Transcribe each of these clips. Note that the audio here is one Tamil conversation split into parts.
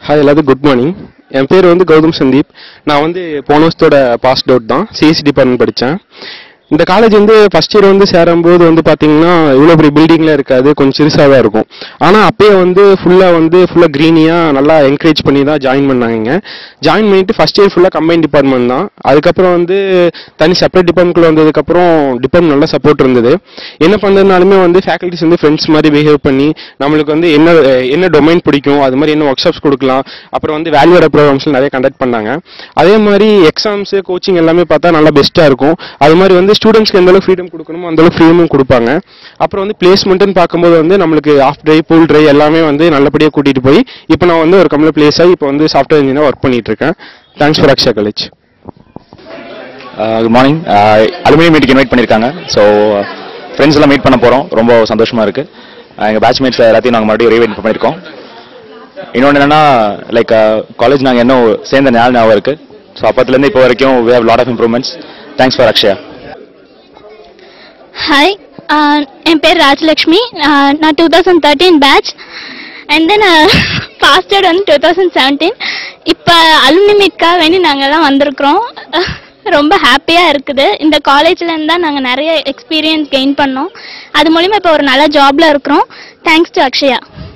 ஹாய் எல்லாத்துக்கும் குட் மார்னிங் என் பேர் வந்து கௌதம் சந்தீப் நான் வந்து போன வருஷத்தோட பாஸ் அவுட் தான் சிஎஸ்சி டிபார்ட்மெண்ட் படித்தேன் இந்த காலேஜ் வந்து ஃபர்ஸ்ட் இயர் வந்து சேரும்போது வந்து பார்த்தீங்கன்னா இவ்வளோ பெரிய பில்டிங்கில் இருக்காது கொஞ்சம் சிறுசாக தான் இருக்கும் ஆனால் அப்பயே வந்து ஃபுல்லாக வந்து ஃபுல்லாக க்ரீனியாக நல்லா என்கரேஜ் பண்ணி தான் ஜாயின் பண்ணாங்க ஜாயின் பண்ணிட்டு ஃபர்ஸ்ட் இயர் ஃபுல்லாக கம்பைன் டிபார்ட்மெண்ட் தான் அதுக்கப்புறம் வந்து தனி செப்பரேட் டிபார்ட்மெண்ட்குள்ள வந்ததுக்கப்புறம் டிபார்ட்மெண்ட் நல்லா சப்போர்ட் இருந்தது என்ன பண்ணதுனாலுமே வந்து ஃபேக்கல்ட்டிஸ் வந்து ஃப்ரெண்ட்ஸ் மாதிரி பிஹேவ் பண்ணி நம்மளுக்கு வந்து என்ன என்ன டொமைன் பிடிக்கும் அது மாதிரி என்ன ஒர்க் ஷாப்ஸ் கொடுக்கலாம் அப்புறம் வந்து வேல்யூட ப்ரோக்ராம்ஸ்ல நிறைய கண்டக்ட் பண்ணாங்க அதே மாதிரி எக்ஸாம்ஸ் கோச்சிங் எல்லாமே பார்த்தா நல்லா பெஸ்ட்டாக இருக்கும் அது மாதிரி வந்து ஸ்டூடெண்ட்ஸ்க்கு எந்த அளவுக்கு ஃப்ரீடம் கொடுக்கணுமோ அந்த அளவுக்கு ஃப்ரீடமும் கொடுப்பாங்க அப்புறம் வந்து பிளேஸ்மெண்ட்னு பார்க்கும்போது வந்து நம்மளுக்கு ஆஃப் ட்ரை பூல் ட்ரை எல்லாமே வந்து நல்லபடியாக கூட்டிகிட்டு போய் இப்போ நான் வந்து ஒரு கம்பெனி பிளேஸ் ஆகி இப்போ வந்து சாஃப்ட்வேர் இன்ஜினியர் ஒர்க் பண்ணிட்டு இருக்கேன் thanks for Akshaya college good morning aluminium மீட்டுக்கு இன்வைட் பண்ணியிருக்காங்க ஸோ ஃப்ரெண்ட்ஸ் எல்லாம் மீட் பண்ண போகிறோம் ரொம்ப சந்தோஷமாக இருக்குது எங்கள் பேட்ச்மேட்ஸ் எல்லாத்தையும் நாங்கள் மறுபடியும் ரீவைட் பண்ணியிருக்கோம் இன்னொன்று என்னென்னா லைக் காலேஜ் நாங்கள் இன்னும் சேர்ந்த நாள் ஞாபகம் இருக்குது ஸோ அப்பத்துலேருந்து இப்போ வரைக்கும் we have lot of improvements thanks for Akshaya hi என் பேர் ராஜலக்ஷ்மி ஆஹ் நான் two thousand thirteen batch and then passed வந்து டூ தௌசண்ட் செவன்டீன் இப்போ அலுமினி மீட்காக வேண்டி நாங்கள் எல்லாம் வந்திருக்கிறோம் ரொம்ப ஹாப்பியாக இருக்குது இந்த காலேஜ்லேருந்து தான் நாங்கள் நிறைய எக்ஸ்பீரியன்ஸ் கெயின் பண்ணோம் அது மூலிமா இப்போ ஒரு நல்ல ஜாப்ல இருக்கிறோம் thanks to Akshaya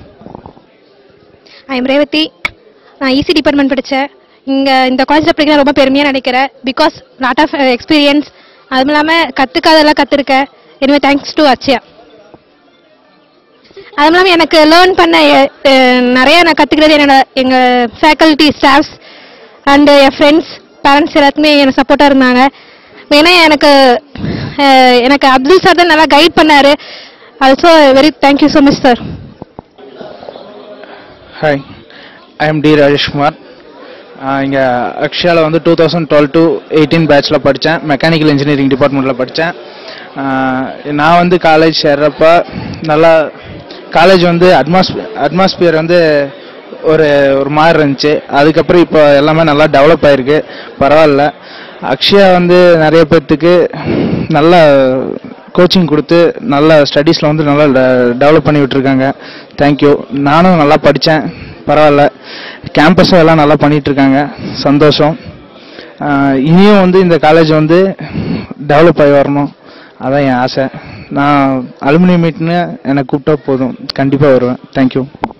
I am Revathi நான் இசி டிபார்ட்மெண்ட் படித்தேன் இங்கே இந்த காலேஜில் படிக்கிற ரொம்ப பெருமையாக நினைக்கிறேன் பிகாஸ் லாட் ஆஃப் எக்ஸ்பீரியன்ஸ் அதுவும் இல்லாமல் கற்றுக்காதெல்லாம் கற்றுருக்கேன் எனவே தேங்க்ஸ் டு அச்சயா அதுவும் இல்லாமல் எனக்கு லேர்ன் பண்ண எ- அஹ், நிறைய நான் கற்றுக்கிறது என்னோட எங்கள் ஃபேக்கல்ட்டி ஸ்டாஃப்ஸ் அண்டு என் ஃப்ரெண்ட்ஸ் பேரண்ட்ஸ் எல்லாத்துக்குமே எனக்கு சப்போர்ட்டாக இருந்தாங்க மெயினாக எனக்கு அஹ், எனக்கு அப்துல் சார் தான் நல்லா கைட் பண்ணார் also very thank you so much sir hi I am T Rajeshkumar இங்கே அக்ஷயாவில் வந்து two thousand twelve to eighteen பேட்ச்சில் படித்தேன் மெக்கானிக்கல் இன்ஜினியரிங் டிபார்ட்மெண்ட்டில் படித்தேன் நான் வந்து காலேஜ் சேர்றப்ப நல்லா காலேஜ் வந்து அட்மாஸ்பியர் அட்மாஸ்பியர் வந்து ஒரு ஒரு மாதிரி இருந்துச்சு அதுக்கப்புறம் இப்போ எல்லாமே நல்லா டெவலப் ஆயிருக்கு பரவாயில்ல அக்ஷயா வந்து நிறைய பேர்த்துக்கு நல்ல கோச்சிங் கொடுத்து நல்ல ஸ்டடீஸில் வந்து நல்லா டெவலப் பண்ணி விட்டுருக்காங்க தேங்க்யூ நானும் நல்லா படித்தேன் பரவாயில்ல கேம்பஸும் எல்லாம் நல்லா பண்ணிட்டு இருக்காங்க சந்தோஷம் ஆஹ் இனியும் வந்து இந்த காலேஜ் வந்து டெவலப் ஆகி வரணும் அதான் என் ஆசை நான் அலுமினியம் மீட்னு என்னை கூப்பிட்டா போதும் கண்டிப்பாக வருவேன் தேங்க்யூ